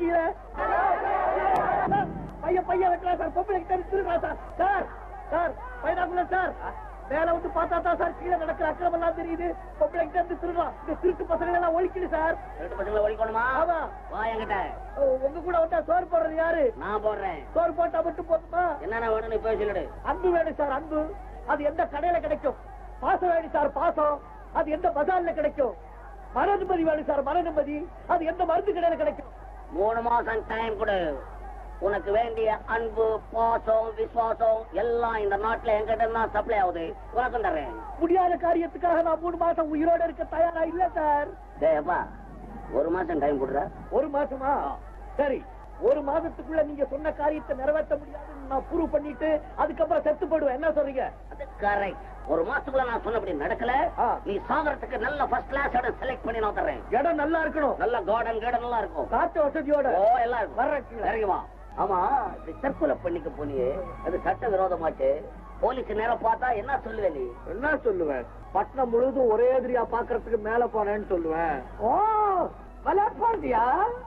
கீழே சார், பையன் பையன் வைக்கலாம் சார் பொம்பளை கிட்ட திருக்கலாம் சார் சார் சார் பையனாக்குள்ள சார் மேல வந்து பார்த்தா தான் சார் கீழே நடக்கிற அக்கிரமம் எல்லாம் தெரியுது பொம்பளை கிட்ட இருந்து திருடலாம் இந்த திருட்டு பசங்களை எல்லாம் ஒழிக்குது சார் ரெண்டு பசங்களை ஒழிக்கணுமா ஆமா. வா என்கிட்ட ஓ, உங்க கூட வந்தா சோறு போடுறது யாரு நான் போடுறேன் சோறு போட்டா மட்டும் போதுமா என்னென்ன வேணும் நீ போய் சொல்லிடு அன்பு வேணும் சார் அன்பு அது எந்த கடையில கிடைக்கும் பாசம் வேணும் சார் பாசம் அது எந்த பஜார்ல கிடைக்கும் மன நிம்மதி வேணும் சார் மன நிம்மதி அது எந்த மருந்து கடையில கிடைக்கும் மூணு மாசம் டைம் கொடு உனக்கு வேண்டிய அன்பு பாசம் விசுவாசம் எல்லாம் இந்த நாட்டுல எங்கிட்ட தான் சப்ளை ஆகுது உனக்கும் தர்றேன் முடியாத காரியத்துக்காக நான் மூணு மாசம் உயிரோட இருக்க தயாரா இல்ல சார் டேய் அப்பா ஒரு மாசம் டைம் கொடுற ஒரு மாசமா சரி ஒரு மாதத்துக்குள்ள நீங்க சொன்ன காரியத்தை நிறைவேற்ற முடியாதுன்னு நான் ப்ரூவ் பண்ணிட்டு அதுக்கப்புறம் செத்து போடுவேன் என்ன சொல்றீங்க அது கரெக்ட் ஒரு மாசத்துக்குள்ள நான் சொன்னபடி நடக்கல ஆ. நீ சாகரத்துக்கு நல்ல ஃபர்ஸ்ட் கிளாஸ் இடம் செலக்ட் பண்ணி நான் தர்றேன் இடம் நல்லா இருக்கணும் நல்ல கார்டன் கார்டன் எல்லாம் இருக்கும் காற்று வசதியோட ஓ எல்லாம் இருக்கும் வர்றேன் கீழே. இறங்கி வா ஆமா இது தற்கொலை பண்ணிக்க போனியே அது சட்ட விரோதமாச்சு போலீஸ் நேரம் பார்த்தா என்ன சொல்லுவே நீ என்ன சொல்லுவேன் பட்டணம் முழுவதும் ஒரே எதிரியா பாக்குறதுக்கு மேல போனேன்னு சொல்லுவேன் ஓ விளையாட்பாண்டியா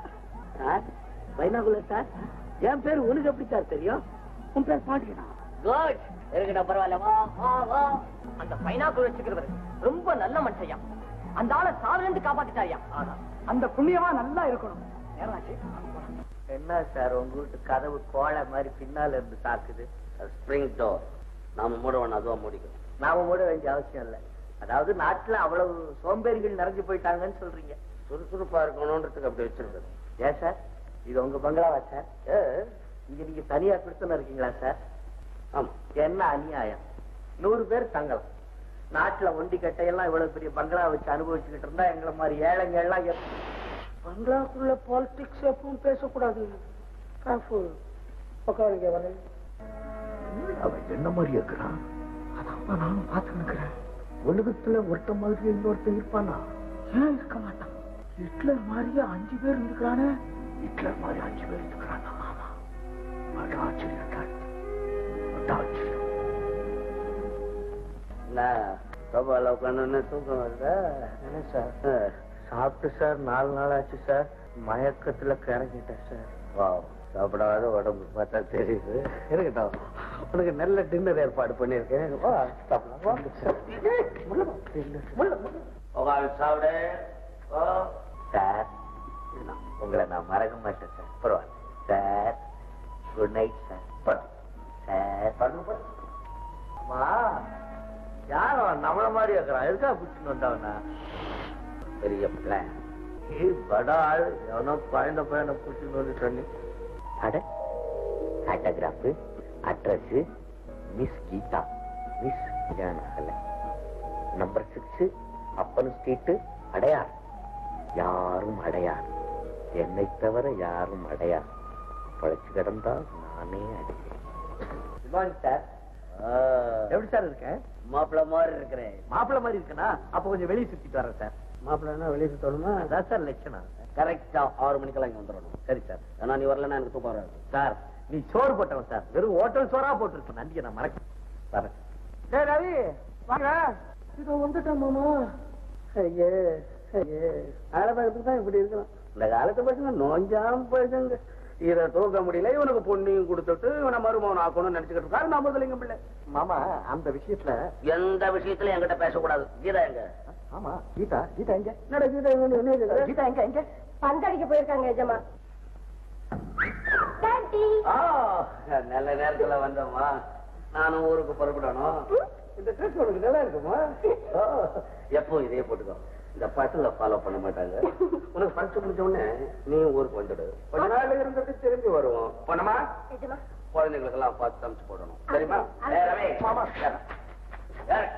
சார் பைனாகுலர் சார் என் பேர் உனக்கு எப்படி சார் தெரியும் உன் பேர் பாண்டியனா குட் இருக்கட்டும் பரவாயில்ல வா வா வா அந்த பைனாக்குள் வச்சுக்கிறவர் ரொம்ப நல்ல மனுஷையா அந்த ஆளை சாவிலிருந்து காப்பாத்திட்டாயா அந்த புண்ணியமா நல்லா இருக்கணும் நேரமாச்சு. என்ன சார் உங்க வீட்டு கதவு கோழை மாதிரி பின்னால இருந்து தாக்குது ஸ்ப்ரிங் டோர் நாம மூடவன் அதுவா முடிக்கணும் நாம மூட வேண்டிய அவசியம் இல்ல அதாவது நாட்டுல அவ்வளவு சோம்பேறிகள் நிறைஞ்சு போயிட்டாங்கன்னு சொல்றீங்க சுறுசுறுப்பா இருக்கணும்ன்றதுக்கு அப்படி வச்சிருக்கேன் ஏன் சார் இது உங்க பங்களாவா சார் ஏ, இங்க நீங்க தனியா கொடுத்துன்னு இருக்கீங்களா சார் ஆமா என்ன அநியாயம் நூறு பேர் தங்கலாம் நாட்டுல ஒண்டி கட்டையெல்லாம் இவ்வளவு பெரிய பங்களா வச்சு அனுபவிச்சுக்கிட்டு இருந்தா எங்களை மாதிரி ஏழைங்க எல்லாம் எப்- பங்களாக்குள்ள பாலிடிக்ஸ் எப்பவும் பேசக்கூடாது உட்காருங்க வரேன் அவன் என்ன மாதிரி இருக்கிறான் அதான் நானும் பார்த்து நிக்கிறேன் உலகத்துல ஒருத்த மாதிரி இன்னொருத்தன் இருப்பானா ஏன் இருக்க மாட்டான் ஹிட்லர் மாதிரியே அஞ்சு பேர் இருக்கிறானே ஹிட்லர் மாதிரி அஞ்சு பேர் இருக்கிறானா ஆமா அட ஆச்சரியம் தான். அட ஆச்சரியம் சோபால உட்காந்து தூக்கம் வருதா என்ன சார் சாப்பிட்டு சார் நாலு நாள் ஆச்சு சார் மயக்கத்துல கிறங்கிட்டேன் சார் வா சாப்பிடாத உடம்பு பார்த்தா தெரியுது இருக்கட்டும் உனக்கு நல்ல டின்னர் ஏற்பாடு பண்ணிருக்கேன் வா சாப்பிடலாம் வா. உட்கார்ந்து சாப்பிடு வா. சார் உங்களை நான் மறக்க மாட்டேன் சார் பரவாயில்ல sir good night sir sir அம்மா யாரும் நம்மள மாதிரி இருக்கிறான் எதுக்கா பிடிச்சின்னு வந்தவனா பெரிய பிளான் ஏய் படா ஆள் எவனோ குழந்த பையனை பிடிச்சின்னு வந்து சொல்லி அட autograph address miss Geetha miss ஜானகல number six Appan street Adyar யாரும் அடையார் என்னை தவிர யாரும் அடையார் பழைச்சு கிடந்தா நானே அடைவேன் குட் மார்னிங் சார் எப்படி சார் இருக்கேன் மாப்பிள்ள மாதிரி இருக்கிறேன் மாப்பிள்ள மாதிரி இருக்கனா அப்ப கொஞ்சம் வெளியே சுத்திட்டு வரேன் சார் மாப்பிள்ளனா வெளியே சுத்தணுமா அதான் சார் லட்சணம் கரெக்டா ஆறு மணிக்கெல்லாம் இங்க வந்துடணும் சரி சார் ஏன்னா நீ வரலன்னா எனக்கு தூக்கம் வராது சார் நீ சோறு போட்டவன் சார் வெறும் ஹோட்டல் சோறா போட்டுருக்க நன்றியை நான் மறக்க வரேன் டேய் ரவி வாங்க இதோ வந்துட்டேன் மாமா ஐயே ஐயே ஆலபாகத்துக்கு தான் இப்படி இருக்கணும் இந்த காலத்து பசங்க நோஞ்சாம் பசங்க இதை தூக்க முடியல இவனுக்கு பொண்ணையும் கொடுத்துட்டு இவனை மருமகன் ஆக்கணும்னு நினைச்சுக்கிட்டு இருக்காரு நான் முதலிங்க பிள்ளை மாமா அந்த விஷயத்துல எந்த விஷயத்துல என்கிட்ட பேசக்கூடாது கீதா எங்க ஆமா கீதா கீதா எங்க என்னடா கீதா எங்க என்ன கேக்குற? கீதா எங்க எங்க பந்தடிக்க போயிருக்காங்க எஜமா டாடி ஆ, நல்ல நேரத்துல வந்தோமா நானும் ஊருக்கு புறப்படணும் இந்த ட்ரெஸ் உனக்கு நல்லா இருக்குமா ஓ, எப்போ இதே போட்டுக்கோ இந்த பசங்க ஃபாலோ பண்ண மாட்டாங்க உனக்கு படிச்சு முடிச்ச உடனே நீ ஊருக்கு வந்துடு கொஞ்ச நாள் இருந்துட்டு திரும்பி வருவோம் போனமா எஜமா குழந்தைங்களுக்கு எல்லாம் பார்த்து சமைச்சு போடணும் சரிமா அது- ஏ, ரவி, மாமா ஏறு. ஏறு.